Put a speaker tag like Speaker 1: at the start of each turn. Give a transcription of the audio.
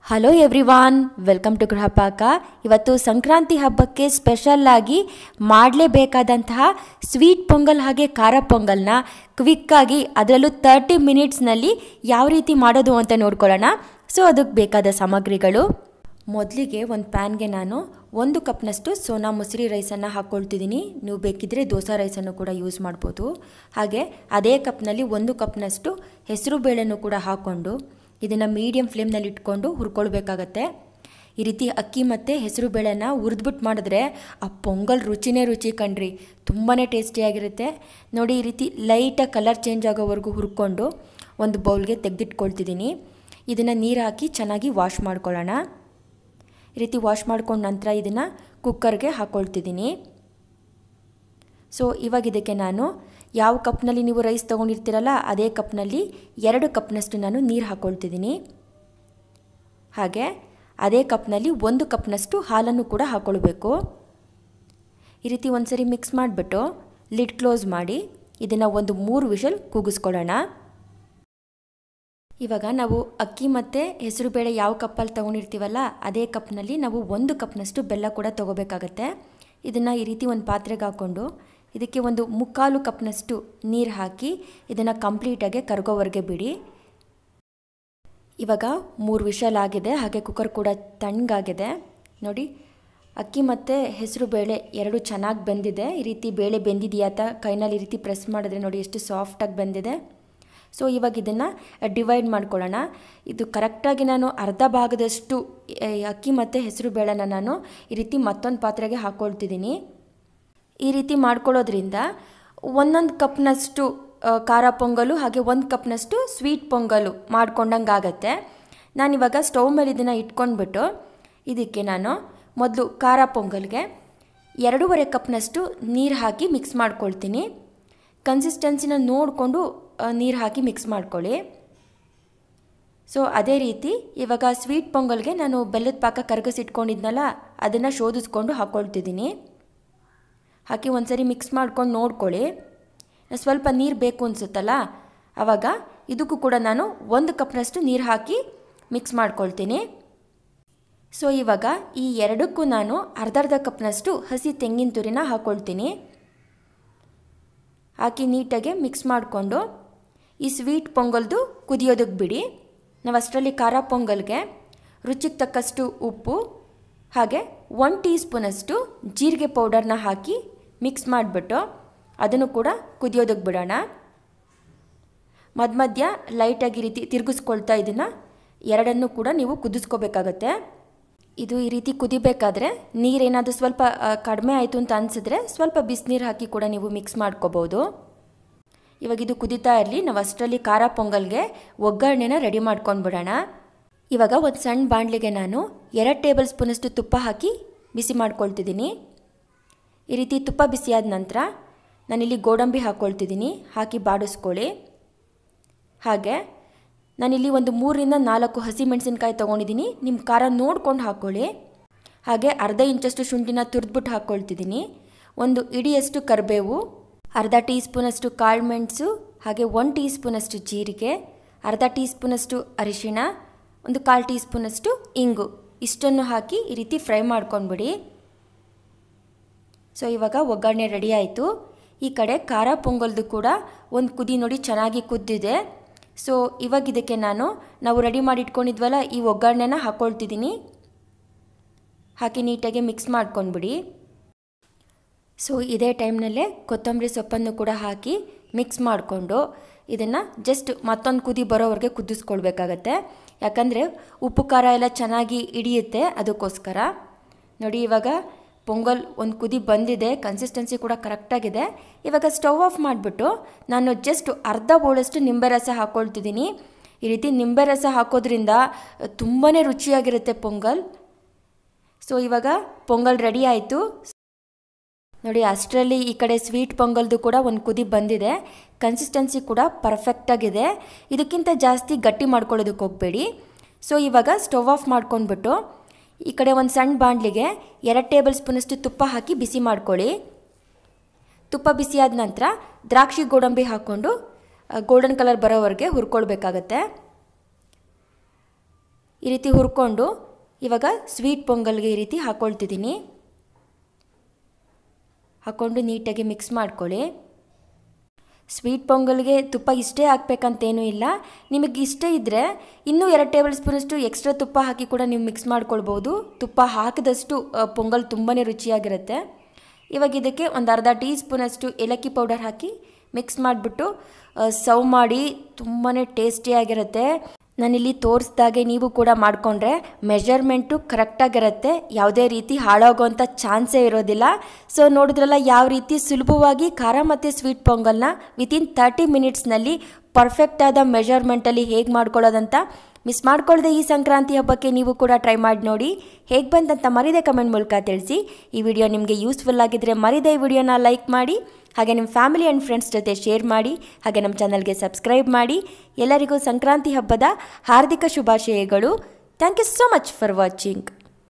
Speaker 1: hello everyone welcome to Gruhapaka ಇವತ್ತು ಸಂಕ್ರಾಂತಿ ಹಬ್ಬಕ್ಕೆ special ಆಗಿ ಮಾಡಲೇಬೇಕಾದಂತಹ ಸ್ವೀಟ್ ಪೊಂಗಲ್ ಹಾಗೆ ಖಾರ ಪೊಂಗಲ್ನ ಕ್ವಿಕ್ಕಾಗಿ ಅದರಲ್ಲೂ ತರ್ಟಿ ಮಿನಿಟ್ಸ್ನಲ್ಲಿ ಯಾವ ರೀತಿ ಮಾಡೋದು ಅಂತ ನೋಡ್ಕೊಳ್ಳೋಣ ಸೊ ಅದಕ್ಕೆ ಬೇಕಾದ ಸಾಮಗ್ರಿಗಳು ಮೊದಲಿಗೆ ಒಂದು ಪ್ಯಾನ್ಗೆ ನಾನು ಒಂದು ಕಪ್ನಷ್ಟು ಸೋನಾ ಮುಸ್ರಿ ರೈಸನ್ನು ಹಾಕ್ಕೊಳ್ತಿದ್ದೀನಿ ನೀವು ಬೇಕಿದ್ದರೆ ದೋಸೆ ರೈಸನ್ನು ಕೂಡ ಯೂಸ್ ಮಾಡ್ಬೋದು ಹಾಗೆ ಅದೇ ಕಪ್ನಲ್ಲಿ ಒಂದು ಕಪ್ನಷ್ಟು ಹೆಸರು ಬೇಳೆನೂ ಕೂಡ ಹಾಕ್ಕೊಂಡು ಇದನ್ನು ಮೀಡಿಯಮ್ ಫ್ಲೇಮ್ನಲ್ಲಿ ಇಟ್ಕೊಂಡು ಹುರ್ಕೊಳ್ಬೇಕಾಗತ್ತೆ ಈ ರೀತಿ ಅಕ್ಕಿ ಮತ್ತು ಹೆಸರು ಬೇಳೆನ ಹುರಿದ್ಬಿಟ್ಟು ಮಾಡಿದ್ರೆ ಆ ಪೊಂಗಲ್ ರುಚಿನೇ ರುಚಿ ಕಣ್ರಿ ತುಂಬಾ ಟೇಸ್ಟಿಯಾಗಿರುತ್ತೆ ನೋಡಿ ಈ ರೀತಿ ಲೈಟಾಗಿ ಕಲರ್ ಚೇಂಜ್ ಆಗೋವರೆಗೂ ಹುರ್ಕೊಂಡು ಒಂದು ಬೌಲ್ಗೆ ತೆಗೆದಿಟ್ಕೊಳ್ತಿದ್ದೀನಿ ಇದನ್ನು ನೀರು ಹಾಕಿ ಚೆನ್ನಾಗಿ ವಾಶ್ ಮಾಡ್ಕೊಳ್ಳೋಣ ಈ ರೀತಿ ವಾಶ್ ಮಾಡ್ಕೊಂಡ ನಂತರ ಇದನ್ನು ಕುಕ್ಕರ್ಗೆ ಹಾಕ್ಕೊಳ್ತಿದ್ದೀನಿ ಸೊ ಇವಾಗ ಇದಕ್ಕೆ ನಾನು ಯಾವ ಕಪ್ನಲ್ಲಿ ನೀವು ರೈಸ್ ತೊಗೊಂಡಿರ್ತೀರಲ್ಲ ಅದೇ ಕಪ್ನಲ್ಲಿ ಎರಡು ಕಪ್ನಷ್ಟು ನಾನು ನೀರು ಹಾಕ್ಕೊಳ್ತಿದ್ದೀನಿ ಹಾಗೆ ಅದೇ ಕಪ್ನಲ್ಲಿ ಒಂದು ಕಪ್ನಷ್ಟು ಹಾಲನ್ನು ಕೂಡ ಹಾಕ್ಕೊಳ್ಬೇಕು ಈ ರೀತಿ ಒಂದ್ಸರಿ ಮಿಕ್ಸ್ ಮಾಡಿಬಿಟ್ಟು ಲಿಡ್ ಕ್ಲೋಸ್ ಮಾಡಿ ಇದನ್ನು ಒಂದು ಮೂರು ವಿಷಲ್ ಕೂಗಿಸ್ಕೊಳ್ಳೋಣ ಇವಾಗ ನಾವು ಅಕ್ಕಿ ಮತ್ತು ಹೆಸರುಬೇಳೆ ಯಾವ ಕಪ್ಪಲ್ಲಿ ತೊಗೊಂಡಿರ್ತೀವಲ್ಲ ಅದೇ ಕಪ್ನಲ್ಲಿ ನಾವು ಒಂದು ಕಪ್ನಷ್ಟು ಬೆಲ್ಲ ಕೂಡ ತೊಗೋಬೇಕಾಗತ್ತೆ ಇದನ್ನು ಈ ರೀತಿ ಒಂದು ಪಾತ್ರೆಗೆ ಹಾಕ್ಕೊಂಡು ಇದಕ್ಕೆ ಒಂದು ಮುಕ್ಕಾಲು ಕಪ್ನಷ್ಟು ನೀರು ಹಾಕಿ ಇದನ್ನು ಕಂಪ್ಲೀಟಾಗಿ ಕರ್ಗೋವರೆಗೆ ಬಿಡಿ ಇವಾಗ ಮೂರು ವಿಷಲ್ ಆಗಿದೆ ಹಾಗೆ ಕುಕ್ಕರ್ ಕೂಡ ತಣ್ಣಗಾಗಿದೆ ನೋಡಿ ಅಕ್ಕಿ ಮತ್ತು ಹೆಸರು ಬೇಳೆ ಎರಡು ಚೆನ್ನಾಗಿ ಬೆಂದಿದೆ ಈ ರೀತಿ ಬೇಳೆ ಬೆಂದಿದೆಯಾ ಅಂತ ಕೈನಲ್ಲಿ ಈ ರೀತಿ ಪ್ರೆಸ್ ಮಾಡಿದ್ರೆ ನೋಡಿ ಎಷ್ಟು ಸಾಫ್ಟಾಗಿ ಬೆಂದಿದೆ ಸೊ ಇವಾಗ ಇದನ್ನು ಡಿವೈಡ್ ಮಾಡ್ಕೊಳ್ಳೋಣ ಇದು ಕರೆಕ್ಟಾಗಿ ನಾನು ಅರ್ಧ ಭಾಗದಷ್ಟು ಅಕ್ಕಿ ಮತ್ತು ಹೆಸರು ಬೇಳೆನ ನಾನು ಈ ರೀತಿ ಮತ್ತೊಂದು ಪಾತ್ರೆಗೆ ಹಾಕ್ಕೊಳ್ತಿದ್ದೀನಿ ಈ ರೀತಿ ಮಾಡ್ಕೊಳ್ಳೋದ್ರಿಂದ ಒಂದೊಂದು ಕಪ್ನಷ್ಟು ಖಾರ ಪೊಂಗಲು ಹಾಗೆ ಒಂದು ಕಪ್ನಷ್ಟು ಸ್ವೀಟ್ ಪೊಂಗಲು ಮಾಡ್ಕೊಂಡಂಗೆ ಆಗತ್ತೆ ನಾನಿವಾಗ ಸ್ಟವ್ ಮೇಲೆ ಇದನ್ನು ಇಟ್ಕೊಂಡ್ಬಿಟ್ಟು ಇದಕ್ಕೆ ನಾನು ಮೊದಲು ಖಾರ ಪೊಂಗಲ್ಗೆ ಎರಡೂವರೆ ಕಪ್ನಷ್ಟು ನೀರು ಹಾಕಿ ಮಿಕ್ಸ್ ಮಾಡ್ಕೊಳ್ತೀನಿ ಕನ್ಸಿಸ್ಟೆನ್ಸಿನ ನೋಡಿಕೊಂಡು ನೀರು ಹಾಕಿ ಮಿಕ್ಸ್ ಮಾಡ್ಕೊಳ್ಳಿ ಸೊ ಅದೇ ರೀತಿ ಇವಾಗ ಸ್ವೀಟ್ ಪೊಂಗಲ್ಗೆ ನಾನು ಬೆಲ್ಲದ ಪಾಕ ಕರಗಿಸಿಟ್ಕೊಂಡಿದ್ನಲ್ಲ ಅದನ್ನು ಶೋಧಿಸ್ಕೊಂಡು ಹಾಕ್ಕೊಳ್ತಿದ್ದೀನಿ ಹಾಕಿ ಒಂದ್ಸರಿ ಮಿಕ್ಸ್ ಮಾಡ್ಕೊಂಡು ನೋಡ್ಕೊಳ್ಳಿ ಸ್ವಲ್ಪ ನೀರು ಬೇಕು ಅನಿಸುತ್ತಲ್ಲ ಆವಾಗ ಇದಕ್ಕೂ ಕೂಡ ನಾನು ಒಂದು ಕಪ್ನಷ್ಟು ನೀರು ಹಾಕಿ ಮಿಕ್ಸ್ ಮಾಡ್ಕೊಳ್ತೀನಿ ಸೊ ಇವಾಗ ಈ ಎರಡಕ್ಕೂ ನಾನು ಅರ್ಧ ಅರ್ಧ ಕಪ್ನಷ್ಟು ಹಸಿ ತೆಂಗಿನ ತುರಿನ ಹಾಕ್ಕೊಳ್ತೀನಿ ಹಾಕಿ ನೀಟಾಗಿ ಮಿಕ್ಸ್ ಮಾಡಿಕೊಂಡು ಈ ಸ್ವೀಟ್ ಪೊಂಗಲ್ದು ಕುದಿಯೋದಕ್ಕೆ ಬಿಡಿ ನಾವು ಅಷ್ಟರಲ್ಲಿ ಖಾರ ಪೊಂಗಲ್ಗೆ ರುಚಿಗೆ ತಕ್ಕಷ್ಟು ಉಪ್ಪು ಹಾಗೆ ಒನ್ ಟೀ ಸ್ಪೂನಷ್ಟು ಜೀರಿಗೆ ಪೌಡರ್ನ ಹಾಕಿ ಮಿಕ್ಸ್ ಮಾಡಿಬಿಟ್ಟು ಅದನ್ನು ಕೂಡ ಕುದಿಯೋದಕ್ಕೆ ಬಿಡೋಣ ಮಧ್ಯ ಮಧ್ಯ ಲೈಟಾಗಿ ರೀತಿ ತಿರುಗಿಸ್ಕೊಳ್ತಾ ಇದನ್ನು ಎರಡನ್ನೂ ಕೂಡ ನೀವು ಕುದಿಸ್ಕೋಬೇಕಾಗತ್ತೆ ಇದು ಈ ರೀತಿ ಕುದಿಬೇಕಾದ್ರೆ ನೀರೇನಾದರೂ ಸ್ವಲ್ಪ ಕಡಿಮೆ ಆಯಿತು ಅಂತ ಅನಿಸಿದ್ರೆ ಸ್ವಲ್ಪ ಬಿಸಿನೀರು ಹಾಕಿ ಕೂಡ ನೀವು ಮಿಕ್ಸ್ ಮಾಡ್ಕೋಬೋದು ಇವಾಗ ಇದು ಕುದಿತಾ ಇರಲಿ ನಾವು ಅಷ್ಟರಲ್ಲಿ ಖಾರ ಪೊಂಗಲ್ಗೆ ಒಗ್ಗರಣೆನ ರೆಡಿ ಮಾಡ್ಕೊಂಡು ಬಿಡೋಣ ಇವಾಗ ಒಂದು ಸಣ್ಣ ಬಾಣಲಿಗೆ ನಾನು ಎರಡು ಟೇಬಲ್ ಸ್ಪೂನಷ್ಟು ತುಪ್ಪ ಹಾಕಿ ಬಿಸಿ ಮಾಡ್ಕೊಳ್ತಿದ್ದೀನಿ ಈ ರೀತಿ ತುಪ್ಪ ಬಿಸಿಯಾದ ನಂತರ ನಾನಿಲ್ಲಿ ಗೋಡಂಬಿ ಹಾಕ್ಕೊಳ್ತಿದ್ದೀನಿ ಹಾಕಿ ಬಾಡಿಸ್ಕೊಳ್ಳಿ ಹಾಗೆ ನಾನಿಲ್ಲಿ ಒಂದು ಮೂರರಿಂದ ನಾಲ್ಕು ಹಸಿ ಮೆಣಸಿನ್ಕಾಯಿ ತೊಗೊಂಡಿದ್ದೀನಿ ನಿಮ್ಮ ಖಾರ ನೋಡ್ಕೊಂಡು ಹಾಕ್ಕೊಳ್ಳಿ ಹಾಗೆ ಅರ್ಧ ಇಂಚಷ್ಟು ಶುಂಠಿನ ತುರಿದ್ಬಿಟ್ಟು ಹಾಕ್ಕೊಳ್ತಿದ್ದೀನಿ ಒಂದು ಇಡಿಯಷ್ಟು ಕರಿಬೇವು ಅರ್ಧ ಟೀ ಸ್ಪೂನಷ್ಟು ಕಾಳು ಮೆಣಸು ಹಾಗೆ ಒನ್ ಟೀ ಸ್ಪೂನಷ್ಟು ಜೀರಿಗೆ ಅರ್ಧ ಟೀ ಸ್ಪೂನಷ್ಟು ಅರಿಶಿಣ ಒಂದು ಕಾಲು ಟೀ ಸ್ಪೂನಷ್ಟು ಇಂಗು ಇಷ್ಟನ್ನು ಹಾಕಿ ಈ ರೀತಿ ಫ್ರೈ ಮಾಡ್ಕೊಂಡ್ಬಿಡಿ ಸೊ ಇವಾಗ ಒಗ್ಗರಣೆ ರೆಡಿ ಆಯಿತು ಈ ಕಡೆ ಖಾರ ಪೊಂಗಲ್ದು ಕೂಡ ಒಂದು ಕುದಿ ನೋಡಿ ಚೆನ್ನಾಗಿ ಕುದ್ದಿದೆ ಸೊ ಇವಾಗ ಇದಕ್ಕೆ ನಾನು ನಾವು ರೆಡಿ ಮಾಡಿ ಇಟ್ಕೊಂಡಿದ್ವಲ್ಲ ಈ ಒಗ್ಗರಣೆನ ಹಾಕ್ಕೊಳ್ತಿದ್ದೀನಿ ಹಾಕಿ ನೀಟಾಗಿ ಮಿಕ್ಸ್ ಮಾಡ್ಕೊಂಡ್ಬಿಡಿ ಸೊ ಇದೇ ಟೈಮ್ನಲ್ಲೇ ಕೊತ್ತಂಬರಿ ಸೊಪ್ಪನ್ನು ಕೂಡ ಹಾಕಿ ಮಿಕ್ಸ್ ಮಾಡಿಕೊಂಡು ಇದನ್ನು ಜಸ್ಟ್ ಮತ್ತೊಂದು ಕುದಿ ಬರೋವರೆಗೆ ಕುದಿಸ್ಕೊಳ್ಬೇಕಾಗತ್ತೆ ಯಾಕಂದರೆ ಉಪ್ಪು ಖಾರ ಎಲ್ಲ ಚೆನ್ನಾಗಿ ಹಿಡಿಯುತ್ತೆ ಅದಕ್ಕೋಸ್ಕರ ನೋಡಿ ಇವಾಗ ಪೊಂಗಲ್ ಒಂದು ಕುದಿ ಬಂದಿದೆ ಕನ್ಸಿಸ್ಟೆನ್ಸಿ ಕೂಡ ಕರೆಕ್ಟಾಗಿದೆ ಇವಾಗ ಸ್ಟವ್ ಆಫ್ ಮಾಡಿಬಿಟ್ಟು ನಾನು ಜಸ್ಟ್ ಅರ್ಧ ಬೋಳಷ್ಟು ನಿಂಬೆ ರಸ ಹಾಕ್ಕೊಳ್ತಿದ್ದೀನಿ ಈ ರೀತಿ ನಿಂಬೆ ರಸ ಹಾಕೋದ್ರಿಂದ ತುಂಬಾ ರುಚಿಯಾಗಿರುತ್ತೆ ಪೊಂಗಲ್ ಸೊ ಇವಾಗ ಪೊಂಗಲ್ ರೆಡಿ ಆಯಿತು ನೋಡಿ ಅಷ್ಟರಲ್ಲಿ ಈ ಕಡೆ ಸ್ವೀಟ್ ಪೊಂಗಲ್ದು ಕೂಡ ಒಂದು ಕುದಿ ಬಂದಿದೆ ಕನ್ಸಿಸ್ಟೆನ್ಸಿ ಕೂಡ ಪರ್ಫೆಕ್ಟಾಗಿದೆ ಇದಕ್ಕಿಂತ ಜಾಸ್ತಿ ಗಟ್ಟಿ ಮಾಡ್ಕೊಳ್ಳೋದಕ್ಕೆ ಹೋಗಬೇಡಿ ಸೊ ಇವಾಗ ಸ್ಟವ್ ಆಫ್ ಮಾಡ್ಕೊಂಡ್ಬಿಟ್ಟು ಈ ಕಡೆ ಒಂದು ಸಣ್ಣ ಬಾಣಲಿಗೆ ಎರಡು ಟೇಬಲ್ ಸ್ಪೂನಷ್ಟು ತುಪ್ಪ ಹಾಕಿ ಬಿಸಿ ಮಾಡ್ಕೊಳ್ಳಿ ತುಪ್ಪ ಬಿಸಿಯಾದ ನಂತರ ದ್ರಾಕ್ಷಿ ಗೋಡಂಬಿ ಹಾಕ್ಕೊಂಡು ಗೋಲ್ಡನ್ ಕಲರ್ ಬರೋವರೆಗೆ ಹುರ್ಕೊಳ್ಬೇಕಾಗತ್ತೆ ಈ ರೀತಿ ಹುರ್ಕೊಂಡು ಇವಾಗ ಸ್ವೀಟ್ ಪೊಂಗಲ್ಗೆ ಈ ರೀತಿ ಹಾಕ್ಕೊಳ್ತಿದ್ದೀನಿ ಹಾಕ್ಕೊಂಡು ನೀಟಾಗಿ ಮಿಕ್ಸ್ ಮಾಡ್ಕೊಳ್ಳಿ ಸ್ವೀಟ್ ಪೊಂಗಲ್ಗೆ ತುಪ್ಪ ಇಷ್ಟೇ ಹಾಕ್ಬೇಕಂತೇನೂ ಇಲ್ಲ ನಿಮಗೆ ಇಷ್ಟ ಇದ್ದರೆ ಇನ್ನೂ ಎರಡು ಟೇಬಲ್ ಸ್ಪೂನಷ್ಟು ಎಕ್ಸ್ಟ್ರಾ ತುಪ್ಪ ಹಾಕಿ ಕೂಡ ನೀವು ಮಿಕ್ಸ್ ಮಾಡ್ಕೊಳ್ಬೋದು ತುಪ್ಪ ಹಾಕಿದಷ್ಟು ಪೊಂಗಲ್ ತುಂಬಾ ರುಚಿಯಾಗಿರುತ್ತೆ ಇವಾಗ ಇದಕ್ಕೆ ಒಂದು ಅರ್ಧ ಟೀ ಸ್ಪೂನಷ್ಟು ಏಲಕ್ಕಿ ಪೌಡರ್ ಹಾಕಿ ಮಿಕ್ಸ್ ಮಾಡಿಬಿಟ್ಟು ಸರ್ವ್ ಮಾಡಿ ತುಂಬಾ ಟೇಸ್ಟಿಯಾಗಿರುತ್ತೆ ನಾನಿಲ್ಲಿ ತೋರಿಸ್ದಾಗೆ ನೀವು ಕೂಡ ಮಾಡಿಕೊಂಡ್ರೆ ಮೆಜರ್ಮೆಂಟು ಕರೆಕ್ಟಾಗಿರುತ್ತೆ ಯಾವುದೇ ರೀತಿ ಹಾಳಾಗೋವಂಥ ಚಾನ್ಸೇ ಇರೋದಿಲ್ಲ ಸೊ ನೋಡಿದ್ರಲ್ಲ ಯಾವ ರೀತಿ ಸುಲಭವಾಗಿ ಖಾರ ಮತ್ತು ಸ್ವೀಟ್ ಪೊಂಗಲ್ನ ವಿತಿನ್ ತರ್ಟಿ ಮಿನಿಟ್ಸ್ನಲ್ಲಿ ಪರ್ಫೆಕ್ಟಾದ ಮೆಜರ್ಮೆಂಟಲ್ಲಿ ಹೇಗೆ ಮಾಡ್ಕೊಳ್ಳೋದಂತ ಮಿಸ್ ಮಾಡ್ಕೊಳ್ಳದೆ ಈ ಸಂಕ್ರಾಂತಿ ಹಬ್ಬಕ್ಕೆ ನೀವು ಕೂಡ ಟ್ರೈ ಮಾಡಿ ನೋಡಿ ಹೇಗೆ ಬಂದಂತ ಮರಿದೆ ಕಮೆಂಟ್ ಮೂಲಕ ತಿಳಿಸಿ ಈ ವಿಡಿಯೋ ನಿಮಗೆ ಯೂಸ್ಫುಲ್ ಆಗಿದ್ದರೆ ಮರಿದೆ ಈ ವಿಡಿಯೋನ ಲೈಕ್ ಮಾಡಿ ಹಾಗೆ ನಿಮ್ಮ ಫ್ಯಾಮಿಲಿ ಆ್ಯಂಡ್ ಫ್ರೆಂಡ್ಸ್ ಜೊತೆ ಶೇರ್ ಮಾಡಿ ಹಾಗೆ ನಮ್ಮ ಚಾನಲ್ಗೆ ಸಬ್ಸ್ಕ್ರೈಬ್ ಮಾಡಿ ಎಲ್ಲರಿಗೂ ಸಂಕ್ರಾಂತಿ ಹಬ್ಬದ ಹಾರ್ದಿಕ ಶುಭಾಶಯಗಳು thank you so much for watching